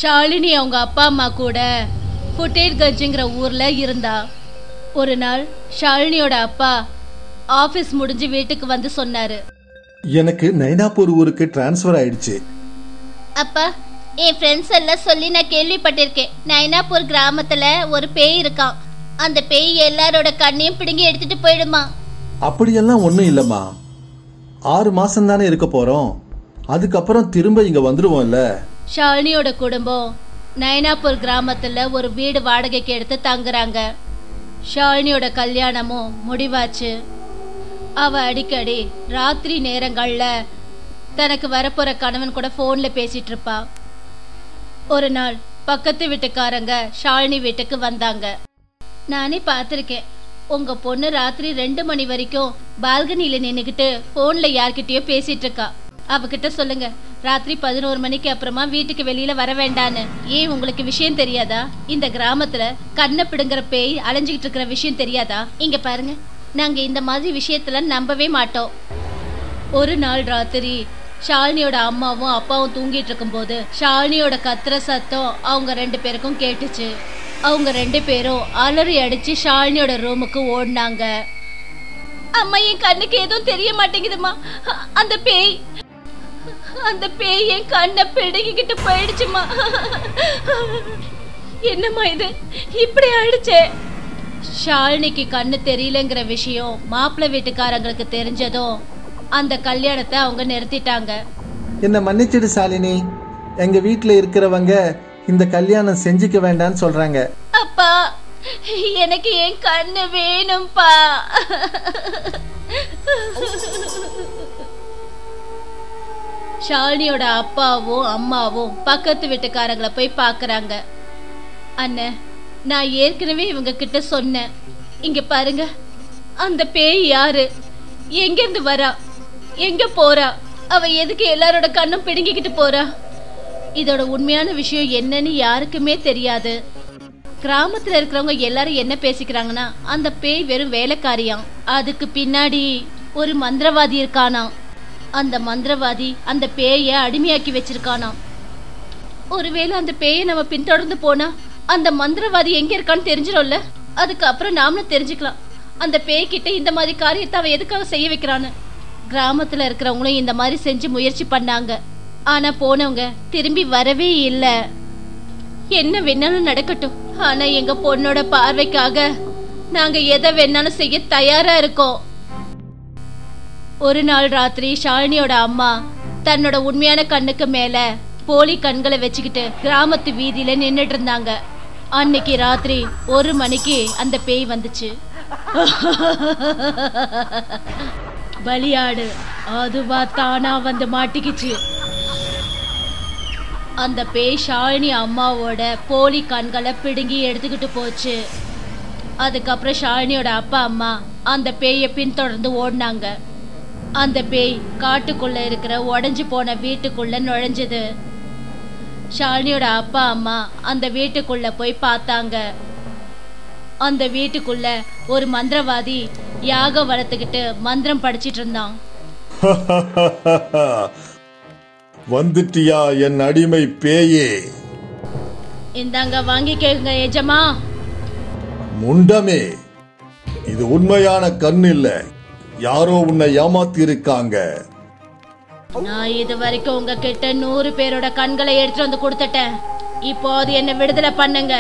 ஷாலினி அவங்க அப்பா அம்மா கூட ஃபுட்டேட்கஞ்சுங்கிற ஊர்ல இருந்தா ஒரு நாள் ஷாலினியோட அப்பா ஆபீஸ் முடிஞ்சு வீட்டுக்கு வந்து சொன்னாரு எனக்கு நைனாப்பூர் ஊருக்கு டிரான்ஸ்ஃபர் ஆயிடுச்சு அப்பா என் ஃப்ரெண்ட்ஸ் எல்லாம் சொல்லி நான் கேள்விப்பட்டிருக்கேன் நைனாப்பூர் கிராமத்துல ஒரு பேய் இருக்கான் அந்த பேய் எல்லாரோட கண்ணையும் பிடுங்கி எடுத்துட்டு போயிடுமா அப்படியெல்லாம் ஒன்றும் இல்லைம்மா ஆறு மாசம் தானே இருக்க போறோம் அதுக்கப்புறம் திரும்ப இங்க வந்துடுவோம்ல ஷாலினியோட குடும்பம் நயனாப்பூர் கிராமத்துல ஒரு வீடு வாடகைக்கு எடுத்து தங்குறாங்க ஷாலினியோட கல்யாணமும் முடிவாச்சு அவ அடிக்கடி ராத்திரி நேரங்கள்ல தனக்கு வரப்போற கணவன் கூட ஃபோன்ல பேசிட்டு இருப்பா ஒரு நாள் பக்கத்து வீட்டுக்காரங்க ஷாலினி வீட்டுக்கு வந்தாங்க நானே பார்த்துருக்கேன் உங்க பொண்ணு ராத்திரி ரெண்டு மணி வரைக்கும் பால்கனியில நின்னுக்கிட்டு போன்ல யார்கிட்டயோ பேசிட்டு இருக்கா அவகிட்ட சொல்லுங்க ராத்திரி பதினோரு மணிக்கு அப்புறமா வீட்டுக்கு வெளியில வர வேண்டான்னு ஏன் உங்களுக்கு விஷயம் தெரியாதா இந்த கிராமத்துல கண்ணை பிடுங்குற பேய் அலைஞ்சுக்கிட்டு இருக்கிற விஷயம் தெரியாதா இங்க பாருங்க நாங்க இந்த மாதிரி விஷயத்துல நம்பவே மாட்டோம் ஒரு நாள் ராத்திரி ஷாலினியோட அம்மாவும் அப்பாவும் தூங்கிட்டு இருக்கும்போது ஷாலினியோட கத்துற சத்தம் அவங்க ரெண்டு பேருக்கும் கேட்டுச்சு அவங்க ரெண்டு பேரும் அலறி அடிச்சு ஷாலினியோட ரூமுக்கு ஓடினாங்க அம்மா என் கண்ணுக்கு எதுவும் தெரிய மாட்டேங்குதுமா அந்த பேய் அந்த பேய் என் கண்ணை பிடுங்கிக்கிட்டு போயிடுச்சுமா என்னம்மா இது இப்படி ஆயிடுச்சே ஷாலினிக்கு கண்ணு தெரியலங்கிற விஷயம் மாப்பிள்ளை வீட்டுக்காரங்களுக்கு தெரிஞ்சதும் அந்த கல்யாணத்தை அவங்க நிறுத்திட்டாங்க என்ன மன்னிச்சிடு சாலினி எங்க வீட்டில் இருக்கிறவங்க இந்த கல்யாணம் செஞ்சுக்க வேண்டாம்னு சொல்றாங்க அப்பா எனக்கு என் கண்ணு வேணும்பா ஷாலினியோட அப்பாவும் அம்மாவும் பக்கத்து வீட்டுக்காரங்களை போய் பார்க்கறாங்க அண்ணன் நான் ஏற்கனவே இவங்க கிட்ட சொன்னேன் இங்க பாருங்க அந்த பேய் யாரு எங்கேருந்து வரா எங்க போறா அவ எதுக்கு எல்லாரோட கண்ணும் பிடுங்கிக்கிட்டு போறா இதோட உண்மையான விஷயம் என்னன்னு யாருக்குமே தெரியாது கிராமத்துல இருக்கிறவங்க எல்லாரும் என்ன பேசிக்கிறாங்கன்னா அந்த பேய் வெறும் வேலைக்காரியாம் அதுக்கு பின்னாடி ஒரு மந்திரவாதி இருக்கானாம் அந்த மந்திரவாதி அந்த பேயை அடிமையாக்கி வச்சிருக்கானாம் ஒருவேளை அந்த பேயை நம்ம பின்தொடர்ந்து போனா அந்த மந்திரவாதி எங்க இருக்கான்னு தெரிஞ்சிடும்ல அதுக்கப்புறம் நாமளும் தெரிஞ்சுக்கலாம் அந்த பேய்கிட்ட இந்த மாதிரி காரியத்தை அவ எதுக்காக செய்ய வைக்கிறான்னு கிராமத்துல இருக்கிறவங்களும் இந்த மாதிரி செஞ்சு முயற்சி பண்ணாங்க ஆனா போனவங்க திரும்பி வரவே இல்லை என்ன வேணாலும் நடக்கட்டும் ஆனா எங்க பொண்ணோட பார்வைக்காக நாங்க எதை வேணாலும் செய்ய தயாரா இருக்கோம் ஒரு நாள் ராத்திரி ஷாலினியோட அம்மா தன்னோட உண்மையான கண்ணுக்கு மேல போலி கண்களை வச்சுக்கிட்டு கிராமத்து வீதியில நின்னுட்டு இருந்தாங்க அன்னைக்கு ராத்திரி ஒரு மணிக்கு அந்த பேய் வந்துச்சு பலியாடு அதுவா தானா வந்து மாட்டிக்கிச்சு அந்த பேய் ஷாலினி அம்மாவோட போலி கண்களை பிடுங்கி எடுத்துக்கிட்டு போச்சு அதுக்கப்புறம் ஷாலினியோட அப்பா அம்மா அந்த பேயை பின்தொடர்ந்து ஓடினாங்க அந்த பேய் காட்டுக்குள்ள இருக்கிற உடைஞ்சு போன வீட்டுக்குள்ள நுழைஞ்சது ஷாலினியோட அப்பா அம்மா அந்த வீட்டுக்குள்ள போய் பார்த்தாங்க அந்த வீட்டுக்குள்ள ஒரு மந்திரவாதி யாக வளர்த்துக்கிட்டு மந்திரம் படிச்சிட்டு இருந்தான் வந்துட்டியா என் அடிமை பேயே இந்தாங்க வாங்கிக்கங்க எஜமா முண்டமே இது உண்மையான கண் இல்ல யாரோ உன்னை ஏமாத்தி இருக்காங்க நான் இது வரைக்கும் உங்ககிட்ட நூறு பேரோட கண்களை எடுத்துட்டு வந்து கொடுத்துட்டேன் இப்போ அது என்ன விடுதலை பண்ணுங்க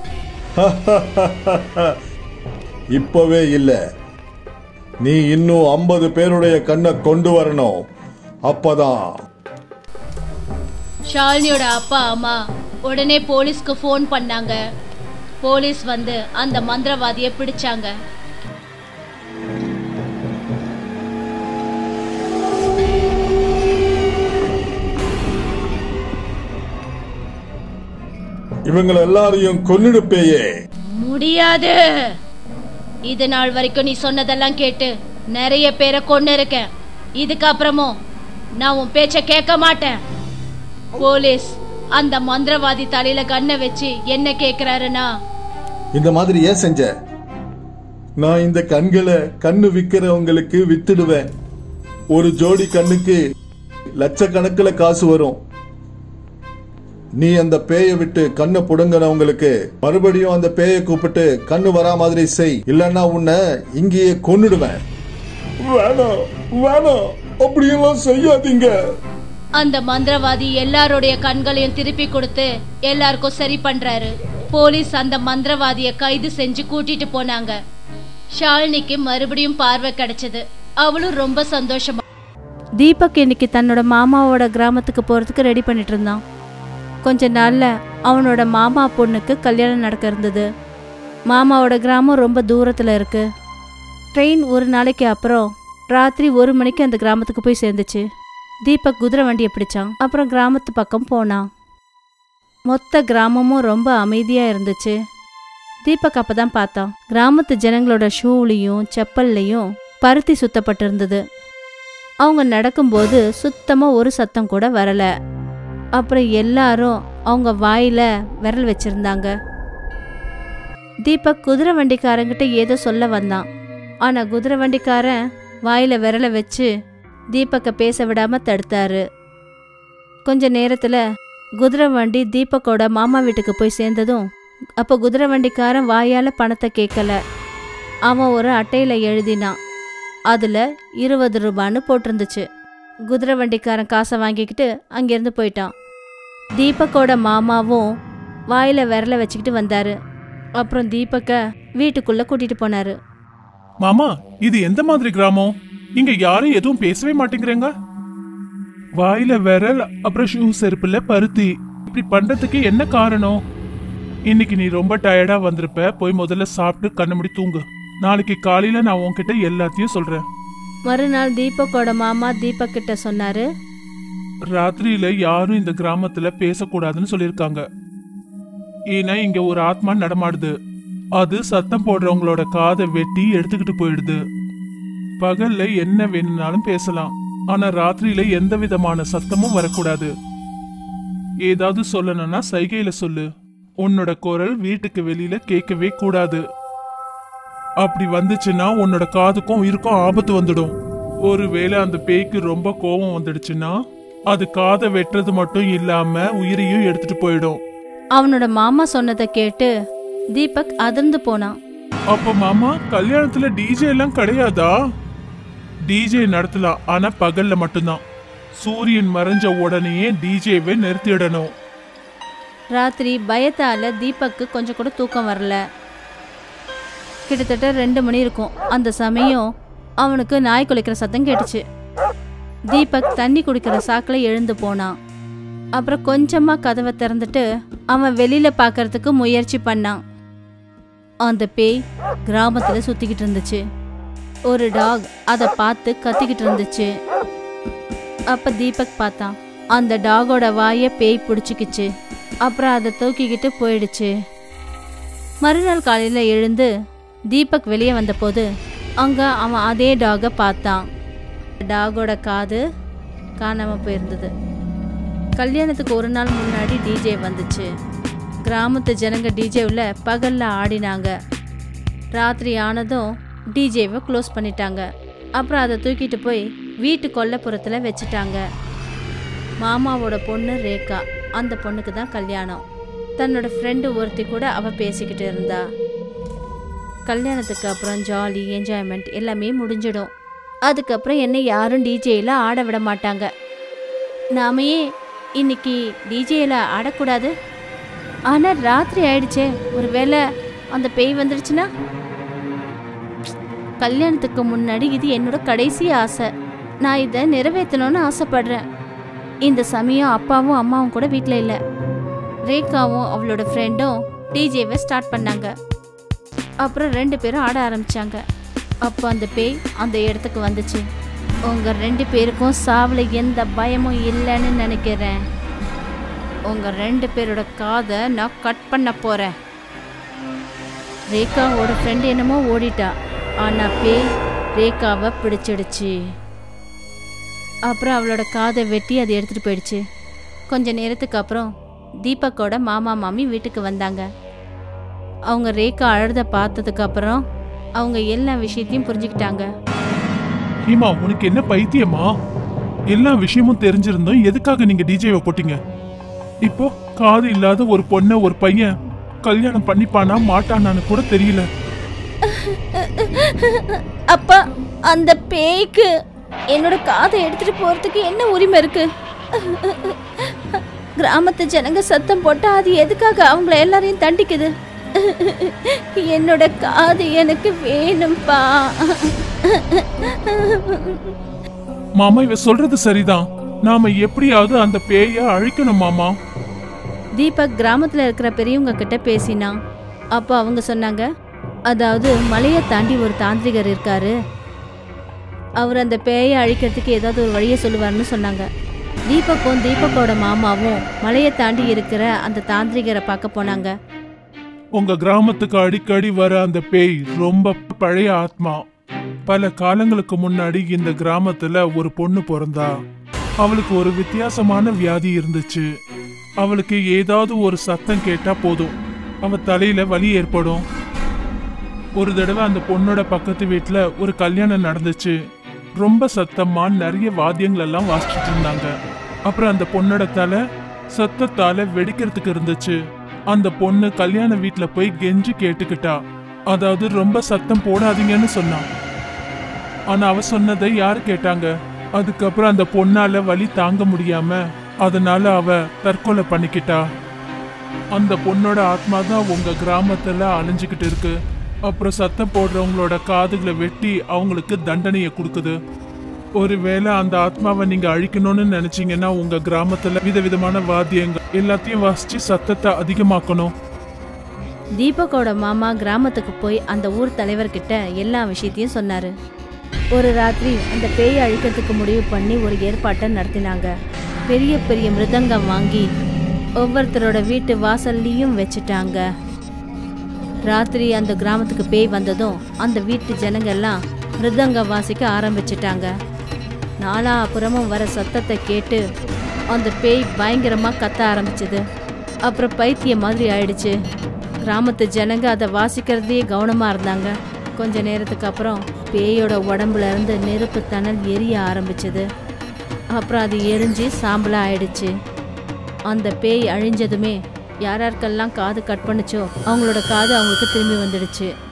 இப்பவே இல்ல நீ இன்னும் ஐம்பது பேருடைய கண்ணை கொண்டு வரணும் அப்பதான் ஷாலினியோட அப்பா அம்மா உடனே போலீஸ்க்கு ஃபோன் பண்ணாங்க போலீஸ் வந்து அந்த மந்திரவாதியை பிடிச்சாங்க இவங்களை எல்லாரையும் கொன்னுடு பேயே முடியாது இது நாள் வரைக்கும் நீ சொன்னதெல்லாம் கேட்டு நிறைய பேரை கொண்டு இருக்கேன் இதுக்கப்புறமும் நான் உன் பேச்ச கேட்க மாட்டேன் போலீஸ் அந்த மந்திரவாதி தலையில கண்ணை வச்சு என்ன கேக்குறாருன்னா இந்த மாதிரி ஏன் செஞ்ச நான் இந்த கண்களை கண்ணு விக்கிறவங்களுக்கு வித்துடுவேன் ஒரு ஜோடி கண்ணுக்கு லட்சக்கணக்கில் காசு வரும் நீ அந்த பேயை விட்டு கண்ணு புடுங்கினவங்களுக்கு மறுபடியும் அந்த பேயை கூப்பிட்டு கண்ணு வரா மாதிரி செய் இல்லன்னா உன்னை இங்கேயே கொன்னுடுவேன் வேணாம் வேணாம் அப்படியெல்லாம் செய்யாதீங்க அந்த மந்திரவாதி எல்லாருடைய கண்களையும் திருப்பி கொடுத்து எல்லாருக்கும் சரி பண்றாரு போலீஸ் அந்த மந்திரவாதிய கைது செஞ்சு கூட்டிட்டு போனாங்க ஷாலினிக்கு மறுபடியும் பார்வை கிடைச்சது அவளும் ரொம்ப சந்தோஷமா தீபக் இன்னைக்கு தன்னோட மாமாவோட கிராமத்துக்கு போகிறதுக்கு ரெடி பண்ணிட்டு இருந்தான் கொஞ்ச நாள்ல அவனோட மாமா பொண்ணுக்கு கல்யாணம் நடக்க இருந்தது மாமாவோட கிராமம் ரொம்ப தூரத்தில் இருக்கு ட்ரெயின் ஒரு நாளைக்கு அப்புறம் ராத்திரி ஒரு மணிக்கு அந்த கிராமத்துக்கு போய் சேர்ந்துச்சு தீபக் குதிரை வண்டியை பிடிச்சான் அப்புறம் கிராமத்து பக்கம் போனான் மொத்த கிராமமும் ரொம்ப அமைதியா இருந்துச்சு தீபக் அப்பதான் பார்த்தான் கிராமத்து ஜனங்களோட ஷூலையும் செப்பல்லையும் பருத்தி சுத்தப்பட்டிருந்தது அவங்க நடக்கும்போது சுத்தமா ஒரு சத்தம் கூட வரல அப்புறம் எல்லாரும் அவங்க வாயில விரல் வச்சிருந்தாங்க தீபக் குதிரை வண்டிக்காரங்கிட்ட ஏதோ சொல்ல வந்தான் ஆனா குதிரை வண்டிக்காரன் வாயில விரல வச்சு தீபக்கை பேச விடாம தடுத்தாரு கொஞ்ச நேரத்துல குதிரை வண்டி தீபக்கோட மாமா வீட்டுக்கு போய் சேர்ந்ததும் அப்போ குதிரை வண்டிக்காரன் வாயால பணத்தை கேட்கல அவன் ஒரு அட்டையில எழுதினான் அதுல இருபது ரூபான்னு போட்டிருந்துச்சு குதிரை வண்டிக்காரன் காசை வாங்கிக்கிட்டு அங்கேருந்து போயிட்டான் தீபக்கோட மாமாவும் வாயில விரல வச்சுக்கிட்டு வந்தாரு அப்புறம் தீபக்க வீட்டுக்குள்ள கூட்டிட்டு போனாரு மாமா இது எந்த மாதிரி கிராமம் இங்க யாரும் எதுவும் பேசவே மாட்டேங்கிறீங்க வாயில விரல் அப்புறம் ஷூ செருப்புல பருத்தி இப்படி பண்றதுக்கு என்ன காரணம் இன்னைக்கு நீ ரொம்ப டயர்டா வந்திருப்ப போய் முதல்ல சாப்பிட்டு கண்ணு மூடி தூங்கு நாளைக்கு காலையில நான் உன்கிட்ட எல்லாத்தையும் சொல்றேன் மறுநாள் தீபக்கோட மாமா தீபக் கிட்ட சொன்னாரு ராத்திரியில யாரும் இந்த கிராமத்துல பேசக்கூடாதுன்னு சொல்லியிருக்காங்க ஏன்னா இங்க ஒரு ஆத்மா நடமாடுது அது சத்தம் போடுறவங்களோட காதை வெட்டி எடுத்துக்கிட்டு போயிடுது பகல்ல என்ன வேணும்னாலும் பேசலாம் ஆனா ராத்திரியில எந்த விதமான சத்தமும் வரக்கூடாது ஏதாவது சொல்லணும்னா சைகையில சொல்லு உன்னோட குரல் வீட்டுக்கு வெளியில கேட்கவே கூடாது அப்படி வந்துச்சுன்னா உன்னோட காதுக்கும் உயிருக்கும் ஆபத்து வந்துடும் ஒருவேளை அந்த பேய்க்கு ரொம்ப கோபம் வந்துடுச்சுன்னா அது காதை வெட்டுறது மட்டும் இல்லாம உயிரையும் எடுத்துட்டு போயிடும் அவனோட மாமா சொன்னதை கேட்டு தீபக் அதிர்ந்து போனான் அப்ப மாமா கல்யாணத்துல டிஜே எல்லாம் கிடையாதா டிஜே நடத்தலாம் ஆனா பகல்ல மட்டும்தான் சூரியன் மறைஞ்ச உடனேயே டிஜேவை நிறுத்திடணும் ராத்திரி பயத்தால தீபக்கு கொஞ்சம் கூட தூக்கம் வரல கிட்டத்தட்ட ரெண்டு மணி இருக்கும் அந்த சமயம் அவனுக்கு நாய் குலைக்கிற சத்தம் கேட்டுச்சு தீபக் தண்ணி குடிக்கிற சாக்கில் எழுந்து போனான் அப்புறம் கொஞ்சமா கதவை திறந்துட்டு அவன் வெளியில பார்க்கறதுக்கு முயற்சி பண்ணான் அந்த பேய் கிராமத்துல சுத்திக்கிட்டு இருந்துச்சு ஒரு டாக் அதை பார்த்து கத்திக்கிட்டு இருந்துச்சு அப்ப தீபக் பார்த்தான் அந்த டாகோட வாயை பேய் பிடிச்சிக்கிச்சு அப்புறம் அதை தூக்கிக்கிட்டு போயிடுச்சு மறுநாள் காலையில எழுந்து தீபக் வெளியே வந்தபோது அங்க அவன் அதே டாகை பார்த்தான் டாகோட காது காணாம போயிருந்தது கல்யாணத்துக்கு ஒரு நாள் முன்னாடி டிஜே வந்துச்சு கிராமத்து ஜனங்க டிஜேவில் பகல்ல ஆடினாங்க ராத்திரி ஆனதும் டிஜேவை க்ளோஸ் பண்ணிட்டாங்க அப்புறம் அதை தூக்கிட்டு போய் வீட்டு கொல்லைப்புறத்தில் வச்சுட்டாங்க மாமாவோட பொண்ணு ரேகா அந்த பொண்ணுக்கு தான் கல்யாணம் தன்னோட ஃப்ரெண்டு ஒருத்தி கூட அவ பேசிக்கிட்டு இருந்தா கல்யாணத்துக்கு அப்புறம் ஜாலி என்ஜாய்மெண்ட் எல்லாமே முடிஞ்சிடும் அதுக்கப்புறம் என்னை யாரும் டிஜேயில் ஆட விட மாட்டாங்க நாம ஏன் இன்னைக்கு டிஜேயில் ஆடக்கூடாது ஆனால் ராத்திரி ஆயிடுச்சே ஒருவேளை அந்த பேய் வந்துடுச்சுன்னா கல்யாணத்துக்கு முன்னாடி இது என்னோட கடைசி ஆசை நான் இதை நிறைவேற்றணும்னு ஆசைப்படுறேன் இந்த சமயம் அப்பாவும் அம்மாவும் கூட வீட்டில் இல்லை ரேகாவும் அவளோட ஃப்ரெண்டும் டிஜேவை ஸ்டார்ட் பண்ணாங்க அப்புறம் ரெண்டு பேரும் ஆட ஆரம்பிச்சாங்க அப்போ அந்த பேய் அந்த இடத்துக்கு வந்துச்சு உங்க ரெண்டு பேருக்கும் சாவில் எந்த பயமும் இல்லைன்னு நினைக்கிறேன் உங்க ரெண்டு பேரோட காதை நான் கட் பண்ண போறேன் ரேகாவோட ஃப்ரெண்ட் என்னமோ ஓடிட்டா ஆனா பேய் ரேகாவை பிடிச்சிடுச்சு அப்புறம் அவளோட காதை வெட்டி அதை எடுத்துட்டு போயிடுச்சு கொஞ்ச நேரத்துக்கு அப்புறம் தீபக்கோட மாமா மாமி வீட்டுக்கு வந்தாங்க அவங்க ரேகா அழுத பார்த்ததுக்கு அப்புறம் அவங்க எல்லா விஷயத்தையும் புரிஞ்சுக்கிட்டாங்க ஹீமா உனக்கு என்ன பைத்தியமா எல்லா விஷயமும் தெரிஞ்சிருந்தோம் எதுக்காக நீங்க டிஜேவை போட்டீங்க இப்போ காது இல்லாத ஒரு பொண்ணை ஒரு பையன் கல்யாணம் பண்ணிப்பானா மாட்டானான்னு கூட தெரியல அப்பா அந்த பேய்க்கு என்னோட காதை எடுத்துட்டு போறதுக்கு என்ன உரிமை இருக்கு கிராமத்து ஜனங்க சத்தம் போட்டா அது எதுக்காக அவங்கள எல்லாரையும் தண்டிக்குது என்னோட காது எனக்கு வேணும்பா மாமா இவ சொல்றது சரிதான் நாம எப்படியாவது அந்த பேய அழிக்கணும் மாமா தீபக் கிராமத்துல இருக்கிற பெரியவங்க கிட்ட பேசினான் அப்போ அவங்க சொன்னாங்க அதாவது மலையை தாண்டி ஒரு தாந்திரிகர் இருக்காரு அவர் அந்த பேயை அழிக்கிறதுக்கு ஏதாவது ஒரு வழியை சொல்லுவார்னு சொன்னாங்க தீபக்கும் தீபக்கோட மாமாவும் மலையை தாண்டி இருக்கிற அந்த தாந்திரிகரை பார்க்க போனாங்க உங்க கிராமத்துக்கு அடிக்கடி வர அந்த பேய் ரொம்ப பழைய ஆத்மா பல காலங்களுக்கு முன்னாடி இந்த கிராமத்துல ஒரு பொண்ணு பிறந்தா அவளுக்கு ஒரு வித்தியாசமான வியாதி இருந்துச்சு அவளுக்கு ஏதாவது ஒரு சத்தம் கேட்டா போதும் அவ தலையில வலி ஏற்படும் ஒரு தடவை அந்த பொண்ணோட பக்கத்து வீட்டுல ஒரு கல்யாணம் நடந்துச்சு ரொம்ப சத்தமா நிறைய வாத்தியங்கள் எல்லாம் வாசிச்சுட்டு இருந்தாங்க அப்புறம் அந்த பொண்ணோட தலை சத்தத்தால வெடிக்கிறதுக்கு இருந்துச்சு அந்த பொண்ணு கல்யாண வீட்ல போய் கெஞ்சி கேட்டுக்கிட்டா அதாவது ரொம்ப சத்தம் போடாதீங்கன்னு சொன்னான் ஆனா அவ சொன்னதை யாரு கேட்டாங்க அதுக்கப்புறம் அந்த பொண்ணால வலி தாங்க முடியாம அதனால அவ தற்கொலை பண்ணிக்கிட்டா அந்த பொண்ணோட ஆத்மா தான் உங்க கிராமத்துல அலைஞ்சுக்கிட்டு இருக்கு அப்புறம் சத்தம் போடுறவங்களோட காதுகளை வெட்டி அவங்களுக்கு தண்டனையை கொடுக்குது ஒருவேளை அந்த ஆத்மாவை நீங்க அழிக்கணும்னு நினைச்சீங்கன்னா உங்க கிராமத்துல விதவிதமான வாத்தியங்கள் எல்லாத்தையும் வாசிச்சு சத்தத்தை அதிகமாக்கணும் தீபக்கோட மாமா கிராமத்துக்கு போய் அந்த ஊர் தலைவர்கிட்ட எல்லா விஷயத்தையும் சொன்னாரு ஒரு ராத்திரி அந்த பேயை அழிக்கிறதுக்கு முடிவு பண்ணி ஒரு ஏற்பாட்டை நடத்தினாங்க பெரிய பெரிய மிருதங்கம் வாங்கி ஒவ்வொருத்தரோட வீட்டு வாசல்லையும் வச்சுட்டாங்க ராத்திரி அந்த கிராமத்துக்கு பேய் வந்ததும் அந்த வீட்டு ஜனங்க எல்லாம் மிருதங்கம் வாசிக்க ஆரம்பிச்சிட்டாங்க நாலாபுறமும் வர சத்தத்தை கேட்டு அந்த பேய் பயங்கரமாக கத்த ஆரம்பிச்சது அப்புறம் பைத்தியம் மாதிரி ஆயிடுச்சு கிராமத்து ஜனங்க அதை வாசிக்கிறதையே கவனமாக இருந்தாங்க கொஞ்ச நேரத்துக்கு அப்புறம் பேயோட உடம்புல இருந்து நெருப்பு தணல் எரிய ஆரம்பிச்சது அப்புறம் அது எரிஞ்சு சாம்பலாக ஆயிடுச்சு அந்த பேய் அழிஞ்சதுமே யார் யாருக்கெல்லாம் காது கட் பண்ணுச்சோ அவங்களோட காது அவங்களுக்கு திரும்பி வந்துடுச்சு